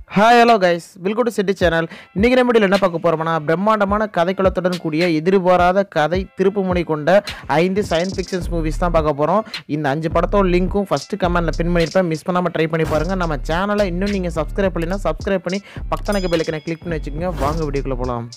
hi hello guys welcome to city channel இன்றைக்கி நம்ம என்ன பார்க்க போகிறோம்னா பிரம்மாண்டமான கதைக்களத்துடன் கூடிய எதிர்பாராத கதை திருப்புமுனை கொண்ட ஐந்து சயின்ஸ் ஃபிக்ஷன்ஸ் மூவிஸ் தான் பார்க்க போகிறோம் இந்த அஞ்சு படத்தோட லிங்க்கும் ஃபஸ்ட்டு கமெண்ட்டில் பின் பண்ணியிருப்பேன் மிஸ் பண்ணாமல் ட்ரை பண்ணி பாருங்கள் நம்ம சேனலை இன்னும் நீங்கள் சப்ஸ்கிரைப் பண்ணலைன்னா சப்ஸ்கிரைப் பண்ணி பக்கத்தனக்கு பெல்லைக்கனை கிளிக் பண்ணி வச்சுக்கோங்க வாங்க வீடியோக்குள்ளே போகலாம்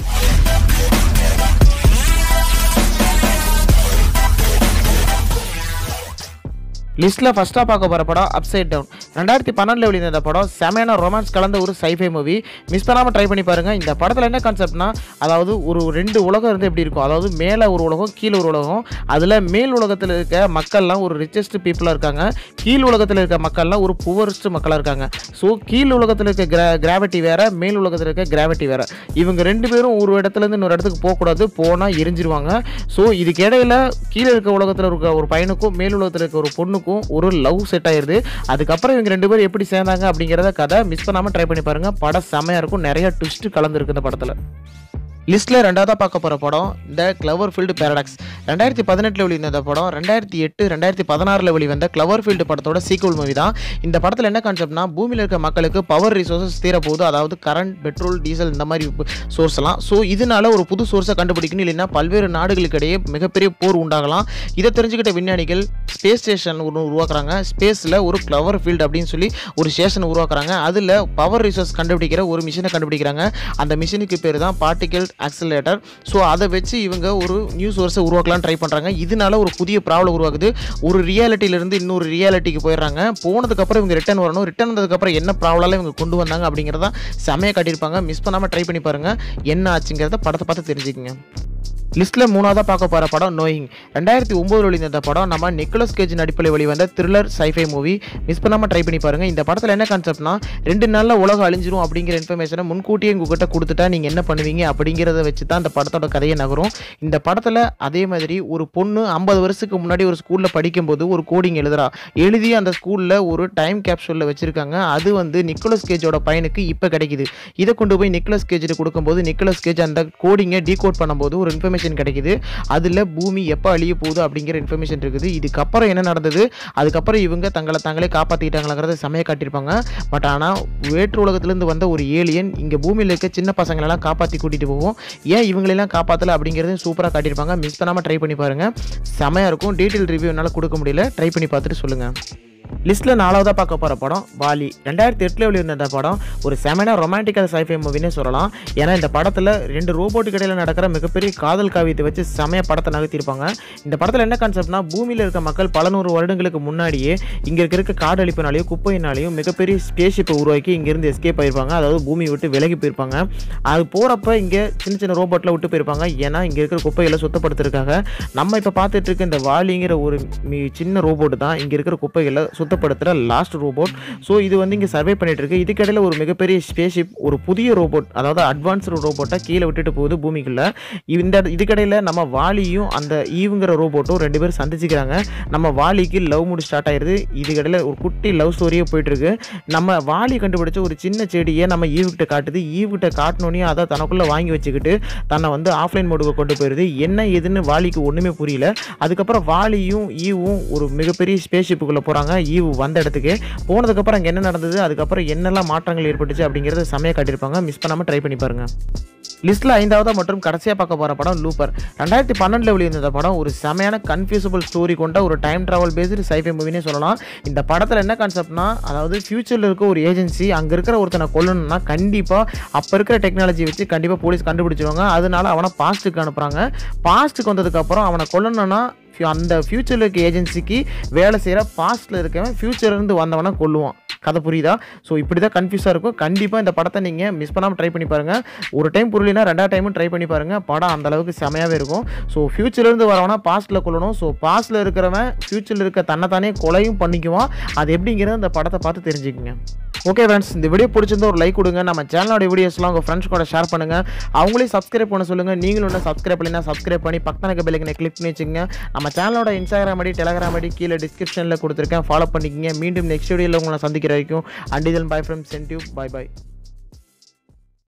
லிஸ்ட்டில் ஃபஸ்ட்டாக பார்க்க போகிற படம் அப்சைட் டவுன் ரெண்டாயிரத்தி பன்னெண்டில் வெளியிருந்த இந்த படம் செமையான ரொமான்ஸ் கலந்த ஒரு சைஃபை மூவி மிஸ் பண்ணாமல் ட்ரை பண்ணி பாருங்கள் இந்த படத்தில் என்ன கான்செப்ட்னா அதாவது ஒரு ரெண்டு உலகம் இருந்து எப்படி இருக்கும் அதாவது மேலே ஒரு உலகம் கீழே ஒரு உலகம் அதில் மேல் உலகத்தில் இருக்க மக்கள்லாம் ஒரு ரிச்சஸ்ட் பீப்புளாக இருக்காங்க கீழ் உலகத்தில் இருக்க மக்கள்லாம் ஒரு புவரஸ்ட் மக்களாக இருக்காங்க ஸோ கீழ் உலகத்தில் இருக்க கிரா கிராவிட்டி வேறு மேல் உலகத்தில் இருக்க கிராவிட்டி வேறு இவங்க ரெண்டு பேரும் ஒரு இடத்துலேருந்து இன்னொரு இடத்துக்கு போகக்கூடாது போனால் எரிஞ்சிருவாங்க ஸோ இதுக்கு இடையில கீழே இருக்க உலகத்தில் இருக்க ஒரு பையனுக்கும் மேல் உலகத்தில் இருக்க ஒரு பொண்ணுக்கும் ஒரு லவ் செட் ஆயிருது அதுக்கப்புறம் இவங்க ரெண்டு பேரும் எப்படி சேர்ந்தாங்க அப்படிங்கிறத கதை மிஸ் பண்ணாமல் ட்ரை பண்ணி பாருங்க படம் செமையாக இருக்கும் நிறைய ட்விஸ்ட் கலந்துருக்கு இந்த படத்தில் லிஸ்ட்டில் ரெண்டாவதாக பார்க்க போகிற படம் த கிளவர் ஃபீல்டு பேரடாக்ஸ் ரெண்டாயிரத்தி பதினெட்டில் வெளிவந்த இந்த படம் ரெண்டாயிரத்தி எட்டு ரெண்டாயிரத்தி பதினாறில் வெளிவந்த கிளவர் ஃபீல்டு படத்தோட சீக்குவல் மூவி தான் இந்த படத்தில் என்ன கான்செப்ட்னா பூமியில் இருக்க மக்களுக்கு பவர் ரிசோர்ஸஸ் தீரப்போகுது அதாவது கரண்ட் பெட்ரோல் டீசல் இந்த மாதிரி சோர்ஸ் எல்லாம் ஸோ இதனால ஒரு புது சோர்ஸை கண்டுபிடிக்கணும் இல்லைன்னா பல்வேறு நாடுகளுக்கு இடையே மிகப்பெரிய போர் உண்டாகலாம் இதை தெரிஞ்சுக்கிட்ட விஞ்ஞானிகள் ஸ்பேஸ் ஸ்டேஷன் ஒன்று உருவாக்குறாங்க ஸ்பேஸில் ஒரு கிளவர் ஃபீல்டு அப்படின்னு சொல்லி ஒரு ஸ்டேஷன் உருவாக்குறாங்க அதில் பவர் ரிசோர்ஸ் கண்டுபிடிக்கிற ஒரு மிஷினை கண்டுபிடிக்கிறாங்க அந்த மிஷினுக்கு பேர் தான் பார்ட்டிகல் ஆக்சிலேட்டர் ஸோ அதை வச்சு இவங்க ஒரு நியூ சோர்ஸை உருவாக்கலாம் ட்ரை பண்ணுறாங்க இதனால ஒரு புதிய ப்ராப்ளம் உருவாகுது ஒரு ரியாலிட்டியிலேருந்து இன்னொரு ரியாலிட்டிக்கு போயிடுறாங்க போனதுக்கப்புறம் இவங்க ரிட்டர்ன் வரணும் ரிட்டர்ன் வந்ததுக்கப்புறம் என்ன ப்ராப்ளம் இவங்க கொண்டு வந்தாங்க அப்படிங்கிறத செமையாக காட்டியிருப்பாங்க மிஸ் பண்ணாமல் ட்ரை பண்ணி பாருங்கள் என்ன ஆச்சுங்கிறத படத்தை பார்த்து தெரிஞ்சுக்கங்க லிஸ்ட்டில் மூணாவதாக பார்க்க போகிற படம் நோயிங் ரெண்டாயிரத்தி ஒம்பது வெளிவந்த படம் நம்ம நிக்கோலஸ் கேஜ் நடிப்பில் வெளிவந்த த்ரில்லர் சைஃபை மூவி மிஸ் பண்ணாமல் ட்ரை பண்ணி பாருங்கள் இந்த படத்தில் என்ன கான்செப்ட்னா ரெண்டு நாளில் உலகம் அழிஞ்சிரும் அப்படிங்கிற இன்ஃபர்மேஷனை முன்கூட்டியே உங்ககிட்ட கொடுத்துட்டா நீங்கள் என்ன பண்ணுவீங்க அப்படிங்கிறத வச்சு தான் இந்த படத்தோட கதையை நகரும் இந்த படத்தில் அதே மாதிரி ஒரு பொண்ணு ஐம்பது வருஷத்துக்கு முன்னாடி ஒரு ஸ்கூலில் படிக்கும்போது ஒரு கோடிங் எழுதுறா எழுதி அந்த ஸ்கூலில் ஒரு டைம் கேப்சூலில் வச்சுருக்காங்க அது வந்து நிக்கோலஸ் கேஜோட பையனுக்கு இப்போ கிடைக்குது இதை கொண்டு போய் நிக்கோலஸ் கேஜில் கொடுக்கும்போது நிக்கோலஸ் கேஜ் அந்த கோடிங்கை டீகோட் பண்ணும்போது ஒரு இன்ஃபர்மேஷன் கிடைக்குது அதில் பூமி எப்போ அழிய போகுது அப்படிங்கிற இன்ஃபர்மேஷன் இருக்குது இதுக்கப்புறம் என்ன நடந்தது அதுக்கப்புறம் இவங்க தங்களை தாங்களே காப்பாற்றிக்கிட்டாங்கிறத செமையாக காட்டியிருப்பாங்க பட் ஆனால் வேற்று உலகத்துலேருந்து வந்த ஒரு ஏலியன் இங்கே பூமியில் இருக்க சின்ன பசங்களெல்லாம் காப்பாற்றி கூட்டிகிட்டு போவோம் ஏன் இவங்களெல்லாம் காப்பாற்றலை அப்படிங்கிறது சூப்பராக காட்டியிருப்பாங்க மிஸ் பண்ணாமல் ட்ரை பண்ணி பாருங்கள் செமையாக இருக்கும் டீட்டெயில் ரிவ்யூ என்னால் கொடுக்க முடியல ட்ரை பண்ணி பார்த்துட்டு சொல்லுங்கள் லிஸ்ட்டில் நாலாவதாக பார்க்க போகிற படம் வாலி ரெண்டாயிரத்தி எட்டில் வெளியிருந்த இந்த படம் ஒரு செமனா ரொமான்டிக்கல் சைஃபை மூவினே சொல்லலாம் ஏன்னா இந்த படத்தில் ரெண்டு ரோபோட்டுக்கு இடையில நடக்கிற மிகப்பெரிய காதல் காவியத்தை வச்சு செமைய படத்தை நகர்த்தியிருப்பாங்க இந்த படத்தில் என்ன கான்செப்ட்னா பூமியில் இருக்க மக்கள் பல நூறு வருடங்களுக்கு முன்னாடியே இங்கே இருக்க காடு அழிப்பினாலையும் குப்பையினாலையும் மிகப்பெரிய ஸ்பேஸ்ஷிப்பை உருவாக்கி இங்கேருந்து எஸ்கேப் ஆயிருப்பாங்க அதாவது பூமியை விட்டு விலகி போயிருப்பாங்க அது போகிறப்ப இங்கே சின்ன சின்ன ரோபோட்டில் விட்டு போயிருப்பாங்க ஏன்னா இங்கே இருக்கிற குப்பைகளை சுத்தப்படுத்துறதுக்காக நம்ம இப்போ பார்த்துட்டு இருக்க இந்த வாலிங்கிற ஒரு மி- சின்ன ரோபோட் தான் இங்கே இருக்கிற குப்பைகளை சுத்தப்படுத்துகிற லாஸ்ட் ரோபோட் ஸோ இது வந்து இங்கே சர்வே பண்ணிட்டு இருக்கு இதுக்கிடையில் ஒரு மிகப்பெரிய ஸ்பேஸ்ஷிப் ஒரு புதிய ரோபோட் அதாவது அட்வான்ஸ்டு ரோபோட்டை கீழே விட்டுட்டு போகுது பூமிக்குள்ள இந்த இதுக்கிடையில் நம்ம வாலியும் அந்த ஈவுங்கிற ரோபோட்டும் ரெண்டு பேரும் சந்திச்சுக்கிறாங்க நம்ம வாலிக்கு லவ் மூடு ஸ்டார்ட் ஆயிருது இதுக்கிடையில் ஒரு குட்டி லவ் ஸ்டோரியே போயிட்டு இருக்கு நம்ம வாலி கண்டுபிடிச்ச ஒரு சின்ன செடியை நம்ம ஈவுகிட்ட காட்டுது ஈவுகிட்ட காட்டினோன்னே அதை தனக்குள்ளே வாங்கி வச்சுக்கிட்டு தன்னை வந்து ஆஃப்லைன் மோடுக்கு கொண்டு போயிடுது என்ன ஏதுன்னு வாலிக்கு ஒன்றுமே புரியல அதுக்கப்புறம் வாலியும் ஈவும் ஒரு மிகப்பெரிய ஸ்பேஸ்ஷிப்புக்குள்ளே போகிறாங்க ஈவு வந்த இடத்துக்கு போனதுக்கப்புறம் அங்கே என்ன நடந்தது அதுக்கப்புறம் என்னெல்லாம் மாற்றங்கள் ஏற்பட்டுச்சு அப்படிங்கிறத செமையாக காட்டியிருப்பாங்க மிஸ் பண்ணாமல் ட்ரை பண்ணி பாருங்க லிஸ்ட்டில் ஐந்தாவது மற்றும் கடைசியாக பார்க்க போகிற படம் லூப்பர் ரெண்டாயிரத்தி பன்னெண்டில் வெளியிருந்த படம் ஒரு செமையான கன்ஃபியூசபிள் ஸ்டோரி கொண்ட ஒரு டைம் ட்ராவல் பேஸ்டு சைஃபை மூவினே சொல்லலாம் இந்த படத்தில் என்ன கான்செப்ட்னா அதாவது ஃபியூச்சரில் இருக்க ஒரு ஏஜென்சி அங்கே இருக்கிற ஒருத்தனை கொல்லணும்னா கண்டிப்பாக அப்போ இருக்கிற டெக்னாலஜி வச்சு கண்டிப்பாக போலீஸ் கண்டுபிடிச்சிருவாங்க அதனால அவனை பாஸ்ட்டுக்கு அனுப்புகிறாங்க பாஸ்ட்டுக்கு வந்ததுக்கப்புறம் அவனை கொல்லணும்னா ஃபியூ- அந்த ஃபியூச்சரில் இருக்க ஏஜென்சிக்கு வேலை செய்கிற பாஸ்ட்டில் இருக்கவன் ஃபியூச்சர்லேருந்து வந்தவனை கொல்லுவான் கதை புரியுதா ஸோ இப்படி தான் கன்ஃபியூஸாக இருக்கும் கண்டிப்பாக இந்த படத்தை நீங்கள் மிஸ் பண்ணாமல் ட்ரை பண்ணி பாருங்கள் ஒரு டைம் புரியலனா ரெண்டாவது டைமும் ட்ரை பண்ணி பாருங்கள் படம் அந்த அளவுக்கு செமையாகவே இருக்கும் ஸோ ஃபியூச்சர்லேருந்து வரவனா பாஸ்ட்டில் கொள்ளணும் ஸோ பாஸ்ட்டில் இருக்கிறவன் ஃபியூச்சரில் இருக்க தன்னைத்தானே கொலையும் பண்ணிக்குவான் அது எப்படிங்கிறத இந்த படத்தை பார்த்து தெரிஞ்சுக்கங்க ஓகே ஃப்ரெண்ட்ஸ் இந்த வீடியோ பிடிச்சிருந்தா ஒரு லைக் கொடுங்க நம்ம சேனலோட வீடியோஸ்லாம் உங்கள் ஃப்ரெண்ட்ஸ் கூட ஷேர் பண்ணுங்கள் அவங்களையும் சப்ஸ்கிரைப் பண்ண சொல்லுங்கள் நீங்களும் ஒன்று சப்ஸ்கிரைப் பண்ணினா சப்ஸ்கிரைப் பண்ணி பக்கத்தில் பெல்லைக்கனை கிளிக் பண்ணி வச்சுங்க நம்ம சேனலோட இன்ஸ்டாகிராம் ஐடி டெலகிராம் ஐடி கீழே டிஸ்கிரிப்ஷனில் கொடுத்துருக்கேன் ஃபாலோ பண்ணிக்கங்க மீண்டும் நெக்ஸ்ட் வீடியோவில் உங்களை சந்திக்கிற வரைக்கும் அண்டிதல் பை ஃப்ரம் சென்டியூ பை பை